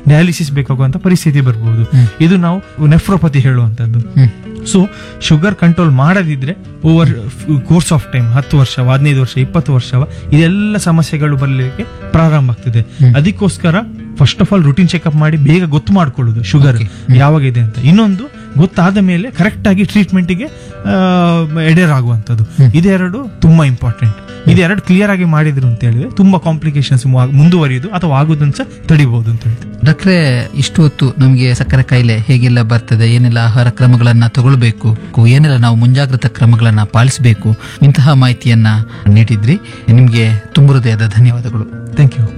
Dialysis ಬೇಕಾಗುವಂತ ಪರಿಸ್ಥಿತಿ ಬರ್ಬೋದು ಇದು ನಾವು ನೆಫ್ರೋಪತಿ ಹೇಳುವಂತದ್ದು ಹ್ಮ್. ಸೊ ಶುಗರ್ ಕಂಟ್ರೋಲ್ ಮಾಡದಿದ್ರೆ ಓವರ್ ಕೋರ್ಸ್ ಆಫ್ ಟೈಮ್ ಹತ್ತು ವರ್ಷ ಹದಿನೈದು ವರ್ಷ ಇಪ್ಪತ್ತು ವರ್ಷವ ಇದೆಲ್ಲ ಸಮಸ್ಯೆಗಳು ಬರಲಿಕ್ಕೆ ಪ್ರಾರಂಭ ಆಗ್ತದೆ ಅದಕ್ಕೋಸ್ಕರ first of all routine checkup ಮಾಡಿ ಬೇಗ ಗೊತ್ತು ಮಾಡ್ಕೊಳ್ಳೋದು ಶುಗರ್ ಯಾವಾಗ ಇದೆ ಅಂತ ಇನ್ನೊಂದು ಗೊತ್ತಾದ ಮೇಲೆ ಕರೆಕ್ಟ್ ಆಗಿ ಟ್ರೀಟ್ಮೆಂಟ್ಗೆ ಎಡೆರಾಗುವಂಥದ್ದು ಇದೆರಡು ತುಂಬಾ ಇಂಪಾರ್ಟೆಂಟ್ ಇದೆರಡು ಕ್ಲಿಯರ್ ಆಗಿ ಮಾಡಿದ್ರು ಅಂತ ಹೇಳಿದ್ರೆ ತುಂಬಾ ಕಾಂಪ್ಲಿಕೇಶನ್ಸ್ ಮುಂದುವರಿಯುದು ಅಥವಾ ಆಗುದನ್ನು ಸಹ ತಡಿಬಹುದು ಅಂತ ಹೇಳ್ತೀವಿ ಡಾಕ್ಟ್ರೆ ಇಷ್ಟು ಹೊತ್ತು ನಮಗೆ ಸಕ್ಕರೆ ಕಾಯಿಲೆ ಹೇಗೆಲ್ಲ ಬರ್ತದೆ ಏನೆಲ್ಲ ಆಹಾರ ಕ್ರಮಗಳನ್ನ ತಗೊಳ್ಬೇಕು ಏನೆಲ್ಲ ನಾವು ಮುಂಜಾಗ್ರತಾ ಕ್ರಮಗಳನ್ನ ಪಾಲಿಸಬೇಕು ಇಂತಹ ಮಾಹಿತಿಯನ್ನ ನೀಡಿದ್ರಿ ನಿಮ್ಗೆ ತುಂಬ ಹೃದಯದ ಧನ್ಯವಾದಗಳು ಥ್ಯಾಂಕ್ ಯು